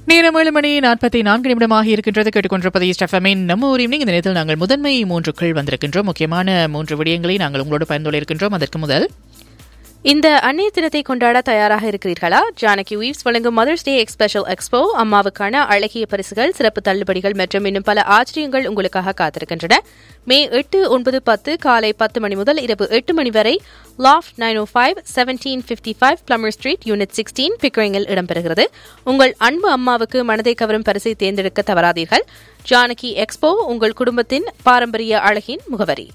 நேரம் ஏழு மணி நாற்பத்தி நான்கு நிமிடமாக இருக்கின்றது கேட்டுக்கொண்டிருப்பது ஸ்டெஃபமின் நம்ம ஒரு ஈவினிங் இந்த நேரத்தில் நாங்கள் முதன்மை மூன்றுக்குள் வந்திருக்கின்றோம் முக்கியமான மூன்று விடயங்களை நாங்கள் உங்களோடு பயந்துள்ள இருக்கின்றோம் அதற்கு முதல் இந்த அன்னைய தினத்தை கொண்டாட தயாராக இருக்கிறீர்களா ஜானகி வீவ்ஸ் வழங்கும் மதர்ஸ் டே எக்ஸ்பெஷல் எக்ஸ்போ அம்மாவுக்கான அழகிய பரிசுகள் சிறப்பு தள்ளுபடிகள் மற்றும் இன்னும் பல ஆச்சரியங்கள் உங்களுக்காக காத்திருக்கின்றன மே எட்டு ஒன்பது பத்து காலை பத்து மணி முதல் இரவு எட்டு மணி வரை லாஃப் nine o five seventeen fifty five Plumer street unit sixteen பிக்ரிங்கில் இடம்பெறுகிறது உங்கள் அன்பு அம்மாவுக்கு மனதை கவரும் பரிசை தேர்ந்தெடுக்க தவறாதீர்கள் ஜானகி எக்ஸ்போ உங்கள் குடும்பத்தின் பாரம்பரிய அழகின் முகவரி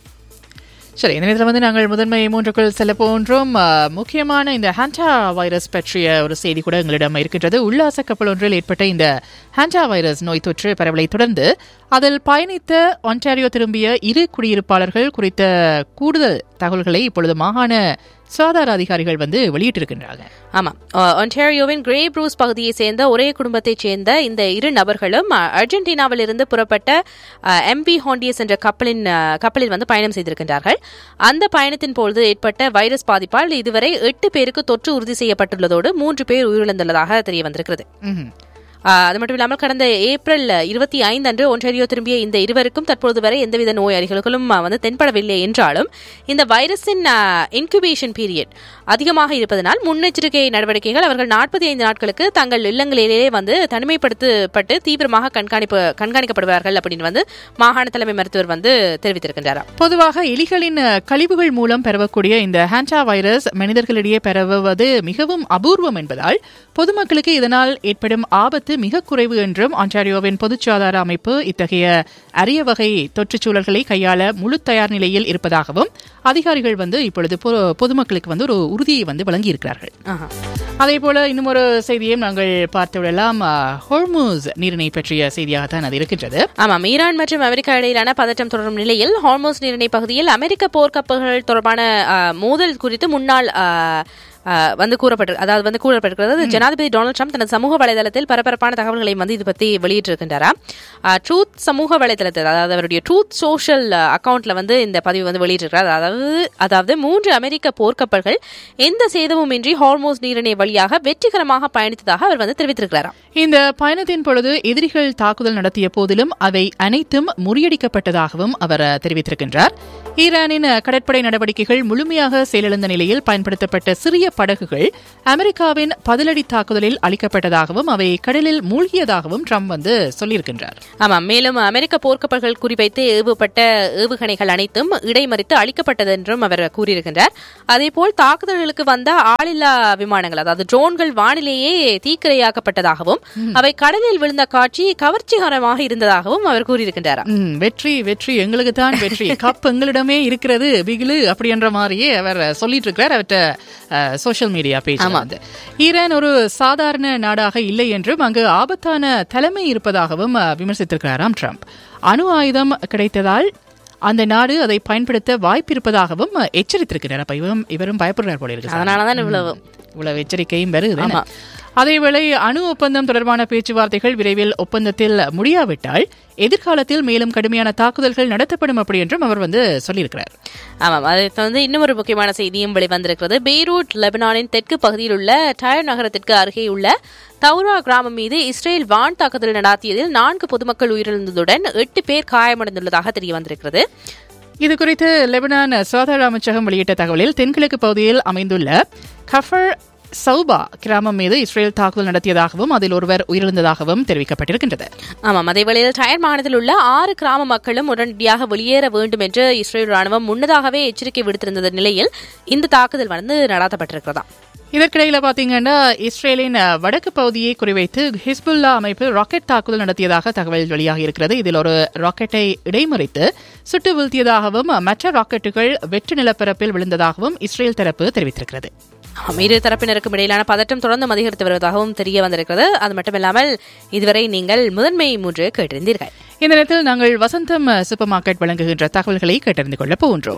சரி இந்த நேரத்தில் வந்து நாங்கள் முதன்மை மூன்றுக்குள் செல்ல போன்றோம் அஹ், முக்கியமான இந்த ஹாண்டா வைரஸ் பற்றிய ஒரு செய்தி கூட எங்களிடம் இருக்கின்றது உல்லாச கப்பல் ஒன்றில் ஏற்பட்ட இந்த ஹாண்டா வைரஸ் நோய் தொற்று பரவலை தொடர்ந்து அதில் பயணித்த ஒன்டாரியோ திரும்பிய இரு குடியிருப்பாளர்கள் குறித்த கூடுதல் தகவல்களை இப்பொழுது மாகாண சுகாதார அதிகாரிகள் வந்து வெளியிட்டிருக்கின்றாங்க ஆமாம் அஹ், ஒன்டாரியோவின் கிரே ப்ரூஸ் பகுதியை சேர்ந்த ஒரே குடும்பத்தைச் சேர்ந்த இந்த இரு நபர்களும் அஹ், அர்ஜென்டினாவில் இருந்து புறப்பட்ட எம்பி ஹாண்டியஸ் என்ற கப்பலின் அஹ், கப்பலில் வந்து பயணம் செய்திருக்கின்றார்கள் அந்த பயணத்தின் பொழுது ஏற்பட்ட வைரஸ் பாதிப்பால் இதுவரை எட்டு பேருக்கு தொற்று உறுதி செய்யப்பட்டுள்ளதோடு மூன்று பேர் உயிரிழந்துள்ளதாக தெரிய வந்திருக்கிறது ம்ஹும். ஆஹ் அது மட்டும் இல்லாமல் கடந்த ஏப்ரல் இருபத்தி ஐந்து அன்று ஒன்றாரியோ திரும்பிய இந்த இருவருக்கும் தற்பொழுது வரை எந்தவித நோய் அறிகுறிகளும் ஆஹ் வந்து தென்படவில்லை என்றாலும் இந்த வைரஸின் இன்குபேஷன் பீரியட் அதிகமாக இருப்பதனால் முன்னெச்சரிக்கை நடவடிக்கைகள் அவர்கள் நாற்பத்தி ஐந்து நாட்களுக்கு தங்கள் இல்லங்களிலேயே வந்து தனிமைப்படுத்தப்பட்டு தீவிரமாக கண்காணிப்பு கண்காணிக்கப்படுவார்கள் அப்படின்னு வந்து மாகாண தலைமை மருத்துவர் வந்து தெரிவித்திருக்கின்றாராம் பொதுவாக எலிகளின் அஹ், கழிவுகள் மூலம் பரவக்கூடிய இந்த ஹாண்டா வைரஸ் மனிதர்களிடையே பரவுவது மிகவும் அபூர்வம் என்பதால் பொதுமக்களுக்கு இதனால் ஏற்படும் ஆபத்து மிக குறைவு என்றும் ஆன்டாரியோவின் பொதுச் சுகாதார அமைப்பு இத்தகைய அரிய வகை தொற்றுச் சூழல்களை கையாள முழு தயார் நிலையில் இருப்பதாகவும் அதிகாரிகள் வந்து இப்பொழுது பொ- பொதுமக்களுக்கு வந்து ஒரு உறுதியை வந்து வழங்கியிருக்கிறார்கள் ஆஹா. அதே போல இன்னும் ஒரு செய்தியையும் நாங்கள் பார்த்து விடலாம் அஹ், ஹோர்மூஸ் நீரிணை பற்றிய செய்தியாகத்தான் அது இருக்கின்றது ஆமாம் ஈரான் மற்றும் அமெரிக்கா இடையிலான பதற்றம் தொடரும் நிலையில் ஹார்மோஸ் நீரிணை பகுதியில் அமெரிக்க போர்க்கப்பல்கள் தொடர்பான ஆ, மோதல் குறித்து முன்னாள் ஆ, ஆ, வந்து கூறப்பட்டு அதாவது வந்து கூறப்பட்டிருக்கிறது ஜனாதிபதி டொனால்ட் ட்ரம்ப் தனது சமூக வலைதளத்தில் பரபரப்பான தகவல்களை வந்து இது பற்றி வெளியிட்டிருக்கின்றாராம் ட்ரூத் சமூக வலைதளத்தில் அதாவது அவருடைய ட்ரூத் சோஷியல் அக்கவுண்ட்ல வந்து இந்த பதிவு வந்து வெளியிட்டிருக்கிறார் அதாவது அதாவது மூன்று அமெரிக்க போர்க்கப்பல்கள் எந்த சேதமுமின்றி ஹார்மோஸ் நீரிணை வழியாக வெற்றிகரமாக பயணித்ததாக அவர் வந்து தெரிவித்திருக்கிறாராம் இந்த பயணத்தின் பொழுது எதிரிகள் தாக்குதல் நடத்திய போதிலும் அவை அனைத்தும் முறியடிக்கப்பட்டதாகவும் அவர் அஹ், தெரிவித்திருக்கின்றார் ஈரானின் அஹ், கடற்படை நடவடிக்கைகள் முழுமையாக செயலிழந்த நிலையில் பயன்படுத்தப்பட்ட சிறிய படகுகள் அமெரிக்காவின் பதிலடி தாக்குதலில் அளிக்கப்பட்டதாகவும் அவை கடலில் மூழ்கியதாகவும் ட்ரம்ப் வந்து சொல்லியிருக்கின்றார் ஆமாம் மேலும் அமெரிக்க போர்க்கப்பல்கள் குறிவைத்து ஏவப்பட்ட ஏவுகணைகள் அனைத்தும் இடைமறித்து அளிக்கப்பட்டது என்றும் அவர் கூறியிருக்கின்றார் அதேபோல் தாக்குதல்களுக்கு வந்த ஆளில்லா விமானங்கள் அதாவது ட்ரோன்கள் வானிலேயே தீக்கிரையாக்கப்பட்டதாகவும் அவை கடலில் விழுந்த காட்சி கவர்ச்சிகரமாக இருந்ததாகவும் அவர் கூறியிருக்கின்றாராம் ம், வெற்றி வெற்றி எங்களுக்கு தான் வெற்றி கப் எங்களிடமே இருக்கிறது பிகிலு அப்படின்ற மாதிரியே அவர் சொல்லிட்டு இருக்கிறார் அவர்கிட்ட சோஷியல் மீடியா பேஜ் வந்து ஈரான் ஒரு சாதாரண நாடாக இல்லை என்றும் அங்கு ஆபத்தான தலைமை இருப்பதாகவும் அஹ், விமர்சித்திருக்கிறாராம் ட்ரம்ப் அணு ஆயுதம் கிடைத்ததால் அந்த நாடு அதை பயன்படுத்த வாய்ப்பு இருப்பதாகவும் அஹ், எச்சரித்திருக்கிறார் அப்ப இவரும் இவரும் பயப்படுறார் போல இருக்கு அதனாலதான் இவ்வளவு இவ்வளவு எச்சரிக்கையும் வருது ஆமா. அதேவேளை அணு ஒப்பந்தம் தொடர்பான பேச்சுவார்த்தைகள் விரைவில் ஒப்பந்தத்தில் முடியாவிட்டால் எதிர்காலத்தில் மேலும் கடுமையான தாக்குதல்கள் நடத்தப்படும் அப்படி என்றும் அவர் வந்து சொல்லியிருக்கிறார் ஆமாம் அதை வந்து இன்னும் ஒரு முக்கியமான செய்தியும் வெளிவந்திருக்கிறது பெய்ரூட் லெபனானின் தெற்கு பகுதியில் உள்ள டயர் நகரத்திற்கு அருகே உள்ள தௌரா கிராமம் மீது இஸ்ரேல் வான் தாக்குதல் நடாத்தியதில் நான்கு பொதுமக்கள் உயிரிழந்ததுடன் எட்டு பேர் காயமடைந்துள்ளதாக தெரிய வந்திருக்கிறது இது குறித்து லெபனான் சுகாதார அமைச்சகம் வெளியிட்ட தகவலில் தென்கிழக்கு பகுதியில் அமைந்துள்ள கஃபர் சௌபா கிராமம் மீது இஸ்ரேல் தாக்குதல் நடத்தியதாகவும் அதில் ஒருவர் உயிரிழந்ததாகவும் தெரிவிக்கப்பட்டிருக்கின்றது ஆமாம் அதே வேளையில் டயர் மாநிலத்தில் உள்ள ஆறு கிராம மக்களும் உடனடியாக வெளியேற வேண்டும் என்று இஸ்ரேல் ராணுவம் முன்னதாகவே எச்சரிக்கை விடுத்திருந்த நிலையில் இந்த தாக்குதல் வந்து நடாத்தப்பட்டிருக்கிறதா இதற்கிடையில பாத்தீங்கன்னா இஸ்ரேலின் அஹ், வடக்கு பகுதியை குறிவைத்து ஹிஸ்புல்லா அமைப்பு ராக்கெட் தாக்குதல் நடத்தியதாக தகவல் வெளியாகி இருக்கிறது இதில் ஒரு ராக்கெட்டை இடைமறித்து சுட்டு வீழ்த்தியதாகவும் மற்ற ராக்கெட்டுகள் வெற்று நிலப்பரப்பில் விழுந்ததாகவும் இஸ்ரேல் தரப்பு தெரிவித்திருக்கிறது ஆமாம், இரு தரப்பினருக்கும் இடையிலான பதற்றம் தொடர்ந்து அதிகரித்து வருவதாகவும் தெரிய வந்திருக்கிறது அது மட்டுமில்லாமல் இதுவரை நீங்கள் முதன்மை மூன்று கேட்டிருந்தீர்கள் இந்த நேரத்தில் நாங்கள் வசந்தம் சூப்பர் மார்க்கெட் வழங்குகின்ற தகவல்களை கேட்டறிந்து கொள்ளப் போகின்றோம்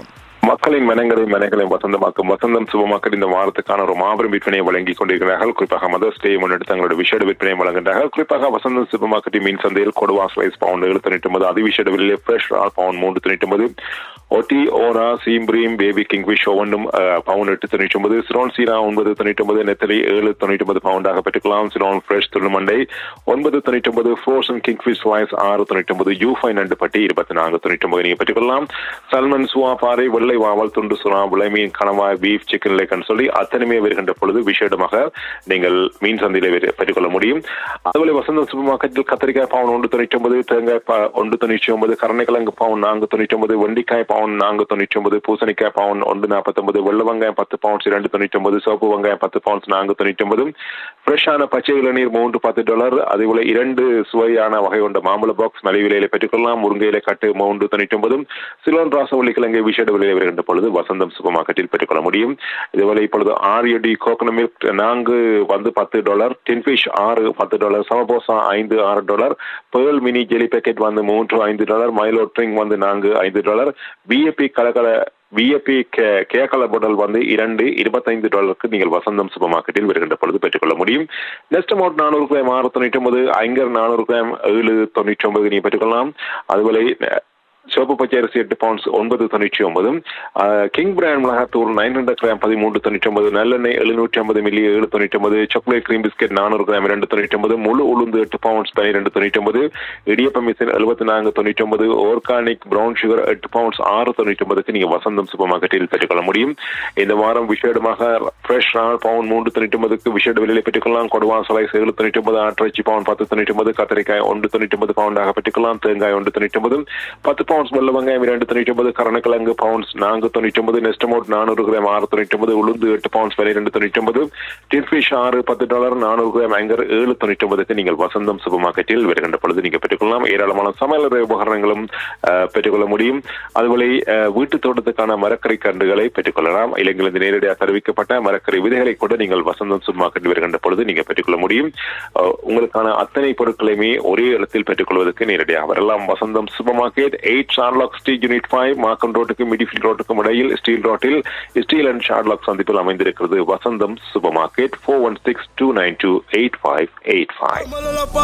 மக்களின் மனங்களையும் மனைகளையும் வசந்தமாக்கும் வசந்தம் சுபமாக்கல் இந்த வாரத்துக்கான ஒரு மாபெரும் விற்பனையை வழங்கிக் கொண்டிருக்கிறார்கள் குறிப்பாக மதர்ஸ் டே முன்னெடுத்து தங்களுடைய விஷேட விற்பனையை வழங்குகிறார்கள் குறிப்பாக வசந்தம் சுபமாக்கெட்டின் மீன் சந்தையில் கொடுவா ஸ்லைஸ் பவுண்ட் எழுபத்தி தொண்ணூற்றி ஒன்பது அதிவிஷேட விலையில் ஃப்ரெஷ் ரால் பவுண்ட் மூன்று தொண்ணூற்றி ஒன்பது ஒட்டி ஓரா சீம்ப்ரீம் பேபி கிங்ஃபிஷ் ஒவ்வொன்றும் பவுண்ட் எட்டு தொண்ணூற்றி ஒன்பது சிரோன் சீரா ஒன்பது தொண்ணூற்றி ஒன்பது நெத்தலி ஏழு தொண்ணூற்றி ஒன்பது பவுண்டாக பெற்றுக்கலாம் சிரோன் ஃப்ரெஷ் துள்ளுமண்டை ஒன்பது தொண்ணூற்றி ஒன்பது ஃப்ரோசன் கிங்ஃபிஷ் ஸ்லைஸ் ஆறு தொண்ணூற்றி ஒன்பது யூஃபை நண்டு பட்டி இருபத்தி நான்கு தொண்ணூற்றி ஒன்பது நீங்கள் பெற்றுக்கொள்ளலாம் சல்மன் சுவா பாறை வெள்ளை வாவல் துண்டு சுறா விளைமீன் கணவாய் பீஃப் சிக்கன் லேக்கன் சொல்லி அத்தனையுமே வருகின்ற பொழுது விசேடமாக நீங்கள் மீன் சந்தையில பெற்றுக்கொள்ள முடியும் அதுபோல வசந்த சூப்பர் மார்க்கெட்டில் கத்திரிக்காய் பவுன் ஒன்று தொண்ணூற்றி ஒன்பது தேங்காய் ஒன்று தொண்ணூற்றி ஒன்பது கரணைக்கிழங்கு பவுன் நான்கு தொண்ணூற்றி ஒன்பது வெண்டிக்காய் பவுன் நான்கு தொண்ணூற்றி ஒன்பது பூசணிக்காய் பவுன் ஒன்று நாற்பத்தி ஒன்பது வெள்ள வெங்காயம் பத்து பவுன்ஸ் இரண்டு தொண்ணூற்றி ஒன்பது சோப்பு வெங்காயம் பத்து பவுன்ஸ் நான்கு தொண்ணூற்றி ஒன்பது ஃப்ரெஷ்ஷான பச்சை இளநீர் மூன்று பத்து டாலர் அதேபோல இரண்டு சுவையான வகை கொண்ட மாம்பழ பாக்ஸ் மலை விலையில பெற்றுக்கொள்ளலாம் முருங்கையில கட்டு மூன்று தொண்ணூற்றி ஒன்பதும் சிலோன் ராசவள்ளி கிழங்கை விஷேட விலையில் வருகின்ற பொழுது வசந்தம் சூப்பர் மார்க்கெட்டில் பெற்றுக்கொள்ள முடியும் இதுவரை இப்பொழுது ஆரியடி கோகனட் மில்க் நான்கு வந்து பத்து டாலர் டென்ஃபிஷ் ஆறு பத்து டாலர் சமபோசா ஐந்து ஆறு dollar pearl mini jelly packet வந்து மூன்று ஐந்து டாலர் மைலோ ட்ரிங் வந்து நான்கு ஐந்து டாலர் பிஏபி கலகல விஏபி கேக்கல பாட்டல் வந்து இரண்டு இருபத்தைந்து டாலருக்கு நீங்கள் வசந்தம் சூப்பர் மார்க்கெட்டில் வருகின்ற பொழுது பெற்றுக்கொள்ள முடியும் நெக்ஸ்ட் அமௌண்ட் நானூறு கிராம் ஆறு தொண்ணூற்றி ஒன்பது ஐங்கர் நானூறு கிராம் ஏழு தொண்ணூற்றி ஒன்பது நீங்கள் பெற்றுக்கொள்ளலாம் அதுபோல சிவப்பு பச்சை அரிசி எட்டு பவுண்ட்ஸ் ஒன்பது தொண்ணூற்றி ஒன்பது கிங் பிராண்ட் மிளகாத்தூள் நைன் ஹண்ட்ரட் கிராம் பதிமூன்று தொண்ணூற்றி ஒன்பது நல்லெண்ணெய் எழுநூற்றி ஐம்பது மில்லி ஏழு தொண்ணூற்றி ஒன்பது சாக்லேட் கிரீம் பிஸ்கெட் நானூறு கிராம் இரண்டு தொண்ணூற்றி ஒன்பது முழு உளுந்து எட்டு பவுண்ட்ஸ் பன்னிரெண்டு தொண்ணூற்றி ஒன்பது இடியப்ப மிஷின் எழுபத்தி நான்கு தொண்ணூற்றி ஒன்பது ஆர்கானிக் பிரவுன் சுகர் எட்டு பவுண்ட்ஸ் ஆறு தொண்ணூற்றி ஒன்பதுக்கு நீங்கள் வசந்தம் சூப்பர் மார்க்கெட்டில் பெற்றுக்கொள்ள முடியும் இந்த வாரம் விசேடமாக ஃப்ரெஷ் ரால் பவுண்ட் மூன்று தொண்ணூற்றி ஒன்பதுக்கு விசேட விலையில் பெற்றுக்கொள்ளலாம் கொடுவா சலைஸ் ஏழு தொண்ணூற்றி ஒன்பது ஆட்டிறைச்சி பவுண்ட் பத்து தொண்ணூற்றி ஒன்பது கத்திரிக்காய் ஒன்று தொண்ணூற்றி ஒன்பது பவுண்டாக பெற்றுக்கொள்ளலாம் தேங்காய் ஒன்று தொண்ணூற்றி ஒன்பது பத்து பவுண்ட்ஸ் வெள்ள வெங்காயம் இரண்டு தொண்ணூற்றி ஒன்பது கரணக்கிழங்கு பவுண்ட்ஸ் நான்கு தொண்ணூற்றி ஒன்பது நெஸ்ட் அமௌண்ட் நானூறு கிராம் ஆறு தொண்ணூற்றி ஒன்பது உளுந்து எட்டு பவுண்ட்ஸ் பன்னிரெண்டு தொண்ணூற்றி ஒன்பது டின்ஃபிஷ் ஆறு பத்து டாலர் நானூறு கிராம் ஆங்கர் ஏழு தொண்ணூற்றி ஒன்பதுக்கு நீங்கள் வசந்தம் சூப்பர் மார்க்கெட்டில் வருகின்ற பொழுது நீங்கள் பெற்றுக்கொள்ளலாம் ஏராளமான சமையல் உபகரணங்களும் பெற்றுக்கொள்ள முடியும் அதுபோல வீட்டு தோட்டத்துக்கான மரக்கரை கன்றுகளை பெற்றுக்கொள்ளலாம் இளைஞர்கள் நேரடியாக தெரிவிக்கப்பட்ட மரக்கரை விதைகளை கூட நீங்கள் வசந்தம் சூப்பர் மார்க்கெட் வருகின்ற பொழுது நீங்கள் பெற்றுக்கொள்ள முடியும் உங்களுக்கான அத்தனை பொருட்களையுமே ஒரே இடத்தில் பெற்றுக்கொள்வதற்கு நேரடியாக வரலாம் Vasantham super market eight Sherlock street unit five Macken ரோட்டுக்கு மிடிஃபீல்ட் ரோட்டுக்கும் இடையில் ஸ்டீல் ரோட்டில் ஸ்டீல் அண்ட் ஷார்லாக் சந்திப்பில் அமைந்திருக்கிறது Vasantham super market four one six two nine two eight five eight five